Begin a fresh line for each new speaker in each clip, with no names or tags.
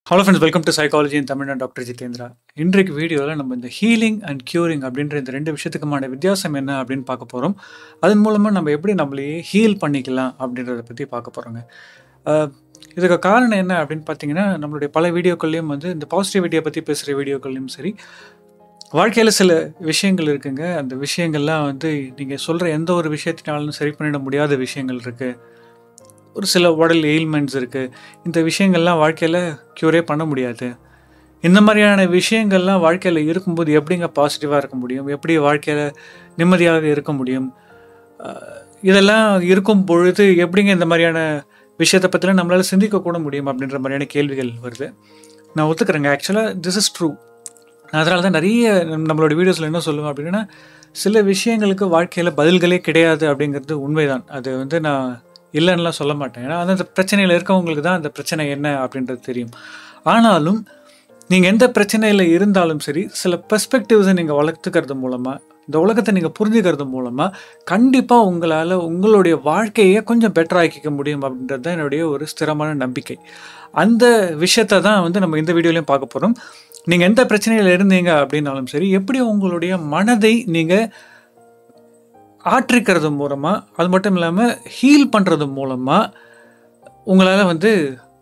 hello friends welcome to psychology in Tamil doctor Jitendra இன்றைக்கு வீடியோவில் நம்ம இந்த ஹீலிங் அண்ட் க்யூரிங் அப்படின்ற இந்த ரெண்டு விஷயத்துக்குமான வித்தியாசம் என்ன அப்படின்னு பார்க்க போகிறோம் அதன் மூலமாக நம்ம எப்படி நம்மளையே ஹீல் பண்ணிக்கலாம் அப்படின்றத பற்றி பார்க்க போகிறோங்க இதுக்கு காரணம் என்ன அப்படின்னு பார்த்தீங்கன்னா நம்மளுடைய பல வீடியோக்கள்லையும் வந்து இந்த பாசிட்டிவிட்டியை பற்றி பேசுகிற வீடியோக்கள்லையும் சரி வாழ்க்கையில் சில விஷயங்கள் இருக்குங்க அந்த விஷயங்கள்லாம் வந்து நீங்கள் சொல்கிற எந்த ஒரு விஷயத்தினாலும் சரி பண்ணிட முடியாத விஷயங்கள் இருக்குது ஒரு சில உடல் எயில்மெண்ட்ஸ் இருக்குது இந்த விஷயங்கள்லாம் வாழ்க்கையில் க்யூரே பண்ண முடியாது இந்த மாதிரியான விஷயங்கள்லாம் வாழ்க்கையில் இருக்கும்போது எப்படிங்க பாசிட்டிவாக இருக்க முடியும் எப்படி வாழ்க்கையில் நிம்மதியாக இருக்க முடியும் அஹ் இதெல்லாம் இருக்கும் பொழுது எப்படிங்க இந்த மாதிரியான விஷயத்தை பற்றிலாம் நம்மளால் சிந்திக்க கூட முடியும் அப்படின்ற மாதிரியான கேள்விகள் வருது நான் ஒத்துக்கிறேங்க ஆக்சுவலாக திஸ் இஸ் ட்ரூ அதனால தான் நிறைய நம்மளோட வீடியோஸில் என்ன சொல்லுவேன் அப்படின்னா சில விஷயங்களுக்கு வாழ்க்கையில் பதில்களே கிடையாது அப்படிங்கிறது உண்மைதான் அது வந்து நான் இல்லைன்னுலாம் சொல்ல மாட்டேன் ஏன்னா அந்த பிரச்சனையில் இருக்கவங்களுக்கு தான் அந்த பிரச்சனை என்ன அப்படின்றது தெரியும் ஆனாலும் நீங்கள் எந்த பிரச்சனையில் இருந்தாலும் சரி சில பெர்ஸ்பெக்டிவ்ஸை நீங்கள் வளர்த்துக்கிறது மூலமாக இந்த உலகத்தை நீங்கள் புரிஞ்சுக்கிறது மூலமாக கண்டிப்பாக உங்களால் உங்களுடைய வாழ்க்கையை கொஞ்சம் பெட்டர் ஆக்கிக்க முடியும் அப்படின்றது தான் என்னுடைய ஒரு ஸ்திரமான நம்பிக்கை அந்த விஷயத்தை தான் வந்து நம்ம இந்த வீடியோலையும் பார்க்க போகிறோம் நீங்கள் எந்த பிரச்சனையில் இருந்தீங்க அப்படின்னாலும் சரி எப்படி உங்களுடைய மனதை நீங்கள் ஆற்றிக்கிறது மூலமாக அது மட்டும் இல்லாமல் ஹீல் பண்ணுறது மூலமாக உங்களால் வந்து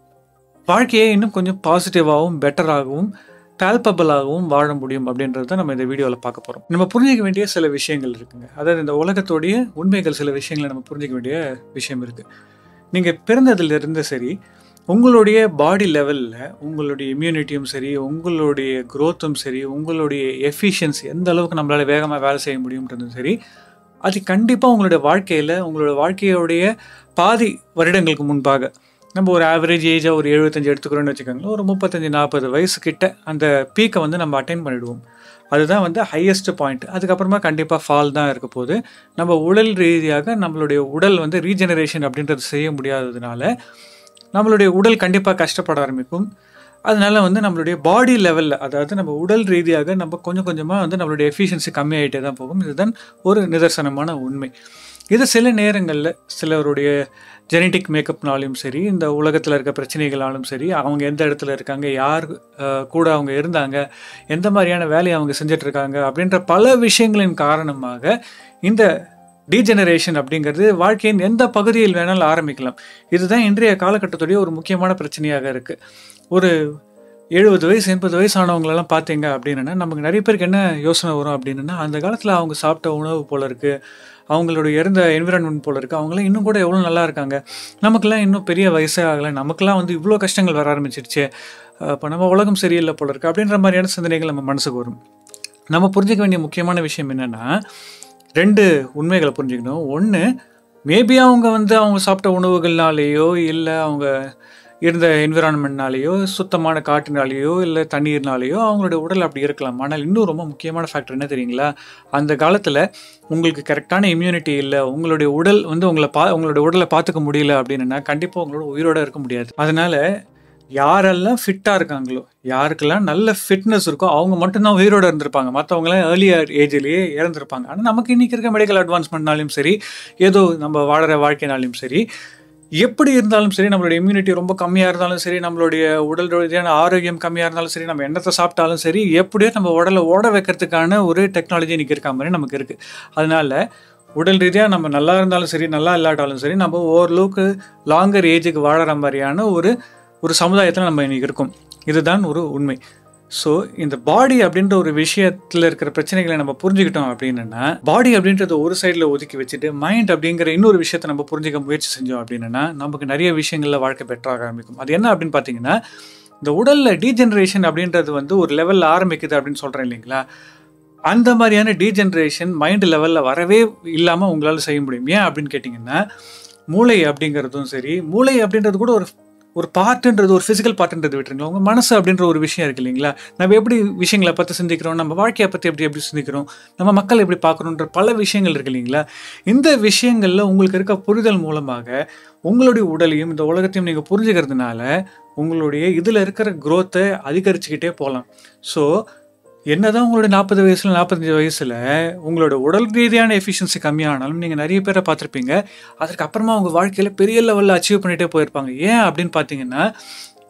வாழ்க்கையை இன்னும் கொஞ்சம் பாசிட்டிவாகவும் பெட்டராகவும் பேல்பபிளாகவும் வாழ முடியும் அப்படின்றத நம்ம இந்த வீடியோவில் பார்க்க போகிறோம் நம்ம புரிஞ்சிக்க வேண்டிய சில விஷயங்கள் இருக்குங்க அதாவது இந்த உலகத்தோடைய உண்மைகள் சில விஷயங்களை நம்ம புரிஞ்சிக்க வேண்டிய விஷயம் இருக்குது நீங்கள் பிறந்ததுலேருந்து சரி உங்களுடைய பாடி லெவலில் உங்களுடைய இம்யூனிட்டியும் சரி உங்களுடைய க்ரோத்தும் சரி உங்களுடைய எஃபிஷியன்சி எந்த அளவுக்கு நம்மளால் வேகமாக வேலை செய்ய முடியுன்றதும் சரி அது கண்டிப்பாக உங்களுடைய வாழ்க்கையில் உங்களோட வாழ்க்கையோடைய பாதி வருடங்களுக்கு முன்பாக நம்ம ஒரு ஆவரேஜ் ஏஜாக ஒரு எழுபத்தஞ்சு எடுத்துக்கிறோன்னு வச்சுக்கோங்களேன் ஒரு முப்பத்தஞ்சு நாற்பது வயசு கிட்ட அந்த பீக்கை வந்து நம்ம அட்டைன் பண்ணிடுவோம் அதுதான் வந்து ஹையஸ்ட் பாயிண்ட் அதுக்கப்புறமா கண்டிப்பாக ஃபால் தான் இருக்க போது நம்ம உடல் ரீதியாக நம்மளுடைய உடல் வந்து ரீஜெனரேஷன் அப்படின்றது செய்ய முடியாததுனால நம்மளுடைய உடல் கண்டிப்பாக கஷ்டப்பட ஆரம்பிக்கும் அதனால வந்து நம்மளுடைய பாடி லெவலில் அதாவது நம்ம உடல் ரீதியாக நம்ம கொஞ்சம் கொஞ்சமாக வந்து நம்மளுடைய எஃபிஷியன்சி கம்மியாகிட்டே தான் போகும் இதுதான் ஒரு நிதர்சனமான உண்மை இது சில நேரங்களில் சிலருடைய ஜெனட்டிக் மேக்கப்னாலும் சரி இந்த உலகத்தில் இருக்க பிரச்சனைகளாலும் சரி அவங்க எந்த இடத்துல இருக்காங்க யார் கூட அவங்க இருந்தாங்க எந்த மாதிரியான வேலையை அவங்க செஞ்சிட்ருக்காங்க அப்படின்ற பல விஷயங்களின் காரணமாக இந்த டீஜெனரேஷன் அப்படிங்கிறது வாழ்க்கையின் எந்த பகுதியில் வேணாலும் ஆரம்பிக்கலாம் இதுதான் இன்றைய காலகட்டத்துடைய ஒரு முக்கியமான பிரச்சனையாக இருக்குது ஒரு எழுபது வயசு எண்பது வயசு ஆனவங்களெல்லாம் பார்த்தீங்க அப்படின்னா நமக்கு நிறைய பேருக்கு என்ன யோசனை வரும் அப்படின்னா அந்த காலத்தில் அவங்க சாப்பிட்ட உணவு போல இருக்குது அவங்களோட இறந்த என்விரான்மெண்ட் போல இருக்குது அவங்களாம் இன்னும் கூட எவ்வளோ நல்லா இருக்காங்க நமக்கெல்லாம் இன்னும் பெரிய வயசே ஆகலை நமக்கெல்லாம் வந்து இவ்வளோ கஷ்டங்கள் வர ஆரம்பிச்சிருச்சு இப்போ நம்ம உலகம் சரியில்லை போல இருக்குது அப்படின்ற மாதிரியான சிந்தனைகள் நம்ம மனசுக்கு வரும் நம்ம புரிஞ்சிக்க வேண்டிய முக்கியமான விஷயம் என்னென்னா ரெண்டு உண்மைகளை புரிஞ்சுக்கணும் ஒன்று மேபி அவங்க வந்து அவங்க சாப்பிட்ட உணவுகள்னாலேயோ இல்லை அவங்க இருந்த என்விரான்மெண்ட்னாலேயோ சுத்தமான காற்றுனாலேயோ இல்லை தண்ணீர்னாலேயோ அவங்களுடைய உடல் அப்படி இருக்கலாம் ஆனால் இன்னும் ரொம்ப முக்கியமான ஃபேக்டர் என்ன தெரியுங்களா அந்த காலத்தில் உங்களுக்கு கரெக்டான இம்யூனிட்டி இல்லை உங்களுடைய உடல் வந்து உங்களை பா உங்களுடைய உடலை பார்த்துக்க முடியல அப்படின்னா கண்டிப்பாக உங்களோட உயிரோட இருக்க முடியாது அதனால் யாரெல்லாம் ஃபிட்டாக இருக்காங்களோ யாருக்கெல்லாம் நல்ல ஃபிட்னஸ் இருக்கோ அவங்க மட்டும்தான் உயிரோடு இருந்திருப்பாங்க மற்றவங்களாம் ஏர்லியர் ஏஜ்லேயே இறந்துருப்பாங்க ஆனால் நமக்கு இன்றைக்கி இருக்க மெடிக்கல் அட்வான்ஸ்மெண்ட்னாலையும் சரி ஏதோ நம்ம வாழற வாழ்க்கைனாலையும் சரி எப்படி இருந்தாலும் சரி நம்மளுடைய இம்யூனிட்டி ரொம்ப கம்மியாக இருந்தாலும் சரி நம்மளுடைய உடல் ரீதியான ஆரோக்கியம் கம்மியாக இருந்தாலும் சரி நம்ம எண்ணத்தை சாப்பிட்டாலும் சரி எப்படியோ நம்ம உடலை ஓட வைக்கிறதுக்கான ஒரு டெக்னாலஜி இன்றைக்கி இருக்க மாதிரி நமக்கு இருக்குது அதனால் உடல் ரீதியாக நம்ம நல்லா இருந்தாலும் சரி நல்லா இல்லாட்டாலும் சரி நம்ம ஓரளவுக்கு லாங்கர் ஏஜுக்கு வாழற மாதிரியான ஒரு ஒரு சமுதாயத்தில் நம்ம இன்றைக்கி இருக்கோம் இதுதான் ஒரு உண்மை ஸோ இந்த பாடி அப்படின்ற ஒரு விஷயத்தில் இருக்கிற பிரச்சனைகளை நம்ம புரிஞ்சுக்கிட்டோம் அப்படின்னா பாடி அப்படின்றத ஒரு சைடில் ஒதுக்கி வச்சுட்டு மைண்ட் அப்படிங்கிற இன்னொரு விஷயத்தை நம்ம புரிஞ்சிக்க முயற்சி செஞ்சோம் அப்படின்னா நமக்கு நிறைய விஷயங்களில் வாழ்க்கை பெட்டராக ஆரம்பிக்கும் அது என்ன அப்படின்னு பார்த்தீங்கன்னா இந்த உடலில் டீஜென்ரேஷன் அப்படின்றது வந்து ஒரு லெவலில் ஆரம்பிக்குது அப்படின்னு சொல்கிறேன் இல்லைங்களா அந்த மாதிரியான டீஜென்ரேஷன் மைண்ட் லெவலில் வரவே இல்லாமல் உங்களால் செய்ய முடியும் ஏன் அப்படின்னு கேட்டிங்கன்னா மூளை அப்படிங்கிறதும் சரி மூளை அப்படின்றது கூட ஒரு ஒரு பார்ட்டுன்றது ஒரு ஃபிசிக்கல் பார்ட்டுன்றது விட்டுருங்களா உங்கள் மனசு அப்படின்ற ஒரு விஷயம் இருக்குது இல்லைங்களா நம்ம எப்படி விஷயங்களை பற்றி சிந்திக்கிறோம் நம்ம வாழ்க்கையை பற்றி எப்படி எப்படி சிந்திக்கிறோம் நம்ம மக்கள் எப்படி பார்க்குறோன்ற பல விஷயங்கள் இருக்குது இல்லைங்களா இந்த விஷயங்களில் உங்களுக்கு இருக்க புரிதல் மூலமாக உங்களுடைய உடலையும் இந்த உலகத்தையும் நீங்கள் புரிஞ்சுக்கிறதுனால உங்களுடைய இதில் இருக்கிற க்ரோத்தை அதிகரிச்சுக்கிட்டே போகலாம் ஸோ என்னதான் உங்களோட நாற்பது வயசுல நாற்பத்தஞ்சு வயசுல உங்களோட உடல் ரீதியான எஃபிஷியன்சி கம்மியானாலும் நீங்கள் நிறைய பேரை பார்த்துருப்பீங்க அதற்கு அப்புறமா அவங்க வாழ்க்கையில் பெரிய லெவலில் அச்சீவ் பண்ணிகிட்டே போயிருப்பாங்க ஏன் அப்படின்னு பார்த்தீங்கன்னா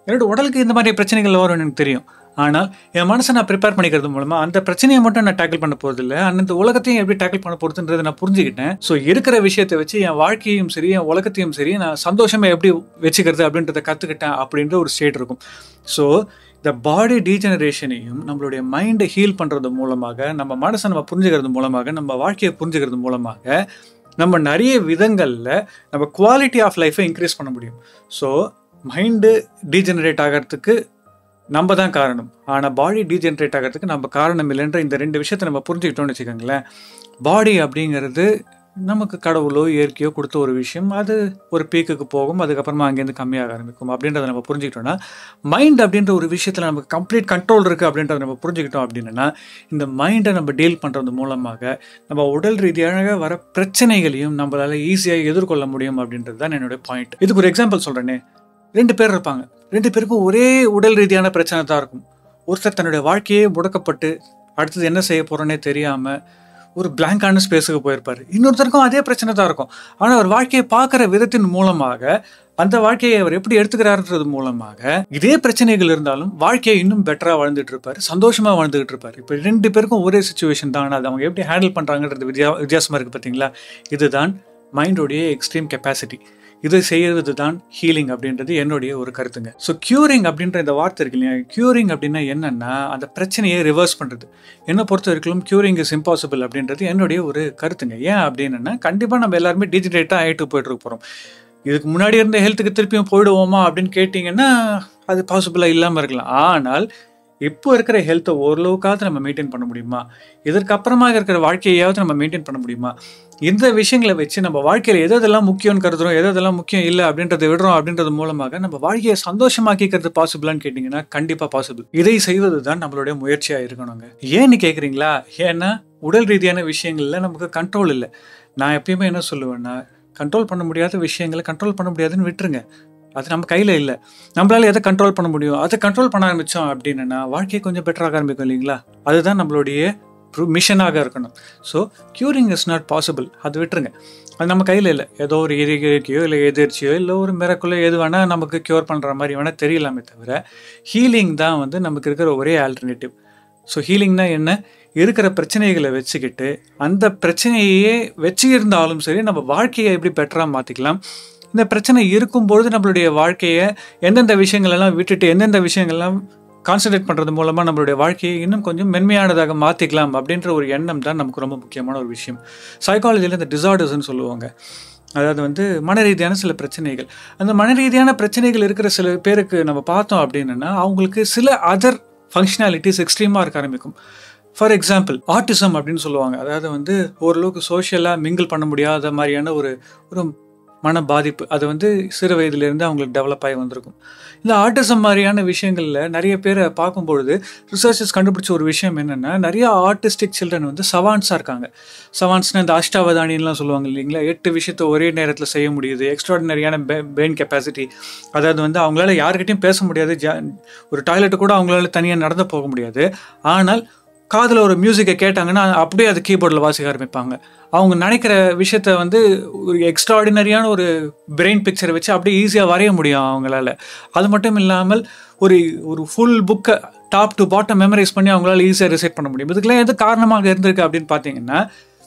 என்னோட உடலுக்கு இந்த மாதிரி பிரச்சனைகள் வரும் எனக்கு தெரியும் ஆனால் என் மனசை நான் ப்ரிப்பேர் பண்ணிக்கிறது மூலமாக அந்த பிரச்சனையை மட்டும் நான் டேக்கிள் பண்ண போகிறது இல்லை அந்த உலகத்தையும் எப்படி டேக்கிள் பண்ண போகிறதுன்றதை நான் புரிஞ்சுக்கிட்டேன் ஸோ இருக்கிற விஷயத்தை வச்சு என் வாழ்க்கையும் சரி என் உலகத்தையும் சரி நான் சந்தோஷமாக எப்படி வச்சுக்கிறது அப்படின்றத கற்றுக்கிட்டேன் அப்படின்ற ஒரு ஸ்டேட் இருக்கும் ஸோ இந்த பாடி டீஜெனரேஷனையும் நம்மளுடைய மைண்டை ஹீல் பண்ணுறது மூலமாக நம்ம மனசை நம்ம புரிஞ்சுக்கிறது மூலமாக நம்ம வாழ்க்கையை புரிஞ்சுக்கிறது மூலமாக நம்ம நிறைய விதங்களில் நம்ம குவாலிட்டி ஆஃப் லைஃப்பை இன்க்ரீஸ் பண்ண முடியும் ஸோ மைண்டு டீஜெனரேட் ஆகிறதுக்கு நம்ம தான் காரணம் ஆனால் பாடி டீஜென்ரேட் ஆகிறதுக்கு நம்ம காரணம் இல்லைன்ற இந்த ரெண்டு விஷயத்தை நம்ம புரிஞ்சுக்கிட்டோம்னு வச்சுக்கோங்களேன் பாடி அப்படிங்கிறது நமக்கு கடவுளோ இயற்கையோ கொடுத்த ஒரு விஷயம் அது ஒரு பீக்குக்கு போகும் அதுக்கப்புறமா அங்கேருந்து கம்மியாக ஆரம்பிக்கும் அப்படின்றத நம்ம புரிஞ்சுக்கிட்டோம்னா மைண்ட் அப்படின்ற ஒரு விஷயத்தில் நமக்கு கம்ப்ளீட் கண்ட்ரோல் இருக்குது அப்படின்றத நம்ம புரிஞ்சுக்கிட்டோம் அப்படின்னா இந்த மைண்டை நம்ம டீல் பண்ணுறது மூலமாக நம்ம உடல் ரீதியாக வர பிரச்சனைகளையும் நம்மளால் ஈஸியாக எதிர்கொள்ள முடியும் அப்படின்றது தான் என்னுடைய பாயிண்ட் இதுக்கு ஒரு எக்ஸாம்பிள் சொல்கிறேனே ரெண்டு பேர் இருப்பாங்க ரெண்டு பேருக்கும் ஒரே உடல் ரீதியான பிரச்சனை தான் இருக்கும் ஒருத்தர் தன்னுடைய வாழ்க்கையே முடக்கப்பட்டு அடுத்தது என்ன செய்ய போகிறோன்னே தெரியாமல் ஒரு பிளாங்கான ஸ்பேஸுக்கு போயிருப்பார் இன்னொருத்தருக்கும் அதே பிரச்சனை தான் இருக்கும் ஆனால் அவர் வாழ்க்கையை பார்க்குற விதத்தின் மூலமாக அந்த வாழ்க்கையை அவர் எப்படி எடுத்துக்கிறாருன்றது மூலமாக இதே பிரச்சனைகள் இருந்தாலும் வாழ்க்கையை இன்னும் பெட்டராக வாழ்ந்துட்டு இருப்பார் சந்தோஷமாக வாழ்ந்துகிட்டு இருப்பார் இப்போ ரெண்டு பேருக்கும் ஒரே சுச்சுவேஷன் தான் ஆனால் அது அவங்க எப்படி ஹேண்டில் பண்ணுறாங்கன்றது வித்தியா வித்தியாசமாக இருக்குது பார்த்தீங்களா இதுதான் மைண்டோடைய எக்ஸ்ட்ரீம் கெப்பாசிட்டி இது செய்யறது தான் ஹீலிங் அப்படின்றது என்னுடைய ஒரு கருத்துங்க ஸோ க்யூரிங் அப்படின்ற இந்த வார்த்தை இருக்கு இல்லையா க்யூரிங் அப்படின்னா என்னன்னா அந்த பிரச்சனையை ரிவர்ஸ் பண்ணுறது என்னை பொறுத்த வரைக்கும் க்யூரிங் இஸ் இம்பாசிபிள் அப்படின்றது என்னுடைய ஒரு கருத்துங்க ஏன் அப்படின்னா கண்டிப்பாக நம்ம எல்லாருமே டிஜிட்டேட்டாக ஆகிட்டு போயிட்டு இருக்க போகிறோம் இதுக்கு முன்னாடி இருந்த ஹெல்த்துக்கு திருப்பியும் போயிடுவோமா அப்படின்னு கேட்டிங்கன்னா அது பாசிபிளாக இல்லாமல் இருக்கலாம் ஆனால் இப்போ இருக்கிற ஹெல்த்தை ஓரளவுக்காவது நம்ம மெயின்டைன் பண்ண முடியுமா இதற்கப்புறமாக இருக்கிற வாழ்க்கையாவது நம்ம மெயின்டைன் பண்ண முடியுமா இந்த விஷயங்களை வச்சு நம்ம வாழ்க்கையில் எது எதெல்லாம் முக்கியம்னு கருதுறோம் எது எதெல்லாம் முக்கியம் இல்லை அப்படின்றத விடுறோம் அப்படின்றது மூலமாக நம்ம வாழ்க்கையை சந்தோஷமாக்கிக்கிறது பாசிபிளான்னு கேட்டிங்கன்னா கண்டிப்பாக பாசிபிள் இதை செய்வது தான் நம்மளுடைய முயற்சியாக இருக்கணுங்க ஏன்னு கேட்குறீங்களா ஏன்னா உடல் ரீதியான விஷயங்களில் நமக்கு கண்ட்ரோல் இல்லை நான் எப்பயுமே என்ன சொல்லுவேன்னா கண்ட்ரோல் பண்ண முடியாத விஷயங்களை கண்ட்ரோல் பண்ண முடியாதுன்னு விட்டுருங்க அது நம்ம கையில் இல்லை நம்மளால எதை கண்ட்ரோல் பண்ண முடியும் அதை கண்ட்ரோல் பண்ண ஆரம்பித்தோம் அப்படின்னா வாழ்க்கையை கொஞ்சம் பெட்டராக ஆரம்பிக்கும் இல்லைங்களா அதுதான் நம்மளுடைய மிஷனாக இருக்கணும் so curing is not possible அது விட்டுருங்க அது நம்ம கையில் இல்லை ஏதோ ஒரு இயற்கையோ இல்லை எதிர்ச்சியோ இல்லை ஒரு மிரக்குள்ளோ எது வேணால் நமக்கு க்யூர் பண்ணுற மாதிரி வேணால் தெரியலாமே தவிர ஹீலிங் தான் வந்து நமக்கு இருக்கிற ஒரே ஆல்டர்னேட்டிவ் ஸோ ஹீலிங்னா என்ன இருக்கிற பிரச்சனைகளை வச்சுக்கிட்டு அந்த பிரச்சனையே வச்சு இருந்தாலும் சரி நம்ம வாழ்க்கையை எப்படி பெட்டராக மாற்றிக்கலாம் இந்த பிரச்சனை இருக்கும்பொழுது நம்மளுடைய வாழ்க்கையை எந்தெந்த விஷயங்களெல்லாம் விட்டுட்டு எந்தெந்த விஷயங்கள்லாம் கான்சன்ட்ரேட் பண்ணுறது மூலமாக நம்மளுடைய வாழ்க்கையை இன்னும் கொஞ்சம் மென்மையானதாக மாற்றிக்கலாம் அப்படின்ற ஒரு எண்ணம் தான் நமக்கு ரொம்ப முக்கியமான ஒரு விஷயம் சைக்காலஜியில் இந்த டிசார்டர்ஸ்னு சொல்லுவாங்க அதாவது வந்து மன ரீதியான சில பிரச்சனைகள் அந்த மன ரீதியான பிரச்சனைகள் இருக்கிற சில பேருக்கு நம்ம பார்த்தோம் அப்படின்னா அவங்களுக்கு சில அதர் ஃபங்க்ஷனாலிட்டிஸ் எக்ஸ்ட்ரீமாக இருக்க ஆரம்பிக்கும் ஃபார் எக்ஸாம்பிள் ஆர்டிசம் அப்படின்னு சொல்லுவாங்க அதாவது வந்து ஓரளவுக்கு சோஷியலாக மிங்கிள் பண்ண முடியாத மாதிரியான ஒரு ஒரு மன பாதிப்பு அது வந்து சிறு வயதிலேருந்து அவங்களுக்கு டெவலப் ஆகி வந்திருக்கும் இந்த ஆர்டிசம் மாதிரியான விஷயங்களில் நிறைய பேரை பார்க்கும்பொழுது ரிசர்ச்சர்ஸ் கண்டுபிடிச்ச ஒரு விஷயம் என்னென்னா நிறைய ஆர்டிஸ்டிக் சில்ட்ரன் வந்து சவான்ஸாக இருக்காங்க சவான்ஸ்னால் இந்த அஷ்டாவதானின்லாம் சொல்லுவாங்க இல்லைங்களா எட்டு விஷயத்தை ஒரே நேரத்தில் செய்ய முடியுது எக்ஸ்ட்ராடினரியான பிரெயின் கெப்பாசிட்டி அதாவது வந்து அவங்களால யாருக்கிட்டையும் பேச முடியாது ஜா ஒரு டாய்லெட்டு கூட அவங்களால தனியாக நடந்து போக முடியாது ஆனால் காதில் ஒரு மியூசிக்கை கேட்டாங்கன்னா அப்படியே அது கீபோர்டில் வாசிக்க ஆரம்பிப்பாங்க அவங்க நினைக்கிற விஷயத்த வந்து ஒரு எக்ஸ்ட்ராடினரியான ஒரு பிரெயின் பிக்சரை வச்சு அப்படியே ஈஸியாக வரைய முடியும் அவங்களால அது மட்டும் இல்லாமல் ஒரு ஒரு ஃபுல் புக்கை டாப் டு பாட்டம் மெமரைஸ் பண்ணி அவங்களால ஈஸியாக ரிசைட் பண்ண முடியும் இதுக்கெல்லாம் எது காரணமாக இருந்திருக்கு அப்படின்னு பார்த்தீங்கன்னா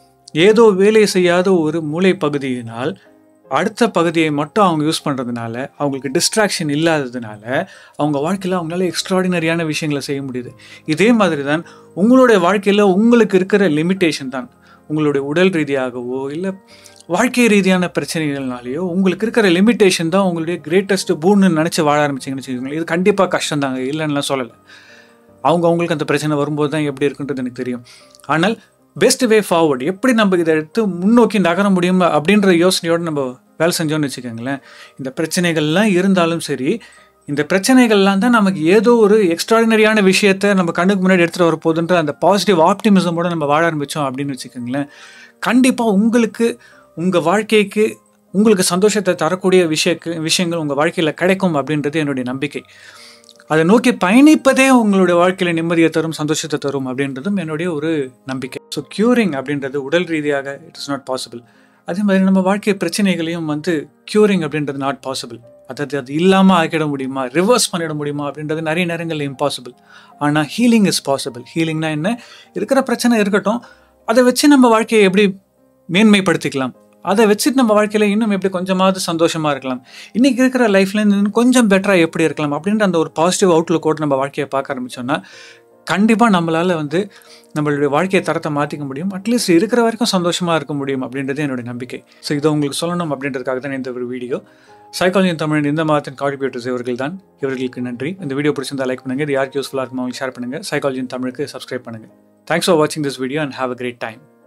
ஏதோ வேலை செய்யாத ஒரு மூளை பகுதியினால் அடுத்த பகுதியை மட்டும் அவங்க யூஸ் பண்ணுறதுனால அவங்களுக்கு டிஸ்ட்ராக்ஷன் இல்லாததுனால அவங்க வாழ்க்கையில் அவங்களால எக்ஸ்ட்ராடினரியான விஷயங்களை செய்ய முடியுது இதே மாதிரி தான் உங்களுடைய வாழ்க்கையில் உங்களுக்கு இருக்கிற லிமிட்டேஷன் தான் உங்களுடைய உடல் ரீதியாகவோ இல்லை வாழ்க்கை ரீதியான பிரச்சனைகள்னாலேயோ உங்களுக்கு இருக்கிற லிமிட்டேஷன் தான் உங்களுடைய கிரேட்டஸ்ட் பூன்னு நினச்சி வாழ ஆரம்பிச்சிங்கன்னு வச்சுக்கோங்களேன் இது கண்டிப்பாக கஷ்டம் தாங்க இல்லைன்னா சொல்லலை அவங்க அவங்களுக்கு அந்த பிரச்சனை வரும்போது தான் எப்படி இருக்குன்றது எனக்கு தெரியும் ஆனால் பெஸ்ட் வே ஃபார்வர்ட் எப்படி நம்ம இதை எடுத்து முன்னோக்கி நகர முடியும் அப்படின்ற யோசனையோடு நம்ம வேலை செஞ்சோம்னு வச்சுக்கோங்களேன் இந்த பிரச்சனைகள்லாம் இருந்தாலும் சரி இந்த பிரச்சனைகள்லாம் தான் நமக்கு ஏதோ ஒரு எக்ஸ்ட்ராடினரியான விஷயத்த நம்ம கண்ணுக்கு முன்னாடி எடுத்துகிட்டு வர போதுன்ற அந்த பாசிட்டிவ் ஆப்டிமிசமோட நம்ம வாழ ஆரம்பித்தோம் அப்படின்னு வச்சுக்கோங்களேன் கண்டிப்பாக உங்களுக்கு உங்கள் வாழ்க்கைக்கு உங்களுக்கு சந்தோஷத்தை தரக்கூடிய விஷய விஷயங்கள் உங்கள் வாழ்க்கையில் கிடைக்கும் அப்படின்றது என்னுடைய நம்பிக்கை அதை நோக்கி பயணிப்பதே உங்களுடைய வாழ்க்கையில் நிம்மதியை தரும் சந்தோஷத்தை தரும் அப்படின்றதும் என்னுடைய ஒரு நம்பிக்கை ஸோ க்யூரிங் அப்படின்றது உடல் ரீதியாக இட் இஸ் நாட் பாசிபிள் அதே மாதிரி நம்ம வாழ்க்கை பிரச்சனைகளையும் வந்து க்யூரிங் அப்படின்றது நாட் பாசிபிள் அதாவது அது இல்லாமல் ஆக்கிட முடியுமா ரிவர்ஸ் பண்ணிட முடியுமா அப்படின்றது நிறைய நேரங்களில் இம்பாசிபிள் ஆனால் ஹீலிங் இஸ் பாசிபிள் ஹீலிங்னா என்ன இருக்கிற பிரச்சனை இருக்கட்டும் அதை வச்சு நம்ம வாழ்க்கையை எப்படி மேன்மைப்படுத்திக்கலாம் அதை வச்சுட்டு நம்ம வாழ்க்கையில் இன்னும் எப்படி கொஞ்சமாவது சந்தோஷமாக இருக்கலாம் இன்றைக்கி இருக்கிற லைஃப்லேருந்து இன்னும் கொஞ்சம் பெட்டராக எப்படி இருக்கலாம் அப்படின்ற அந்த ஒரு பாசிட்டிவ் அவுட்லுக்கோடு நம்ம வாழ்க்கையை பார்க்க ஆரம்பித்தோம்னா கண்டிப்பாக நம்மளால் வந்து நம்மளுடைய வாழ்க்கையை தரத்தை மாற்றிக்க முடியும் அட்லீஸ்ட் இருக்கிற வரைக்கும் சந்தோஷமாக இருக்க முடியும் அப்படின்றது என்னுடைய நம்பிக்கை ஸோ இதை உங்களுக்கு சொல்லணும் அப்படின்றதுக்காக தான் இந்த ஒரு வீடியோ சைக்காலஜி தமிழ் இந்த மாதத்தின் கான்ட்ரிபியூட்டர்ஸ் இவர்கள் தான் இவர்களுக்கு நன்றி இந்த வீடியோ பிடிச்சிருந்தா லைக் பண்ணுங்கள் இது யாருக்கு யூஸ்ஃபுல்லாக இருக்குமோ ஷேர் பண்ணுங்கள் சைக்காலஜி தமிழுக்கு சப்ஸ்கிரைப் பண்ணுங்கள் தேங்க்ஸ் ஃபார் வாட்சிங் this video and have a great time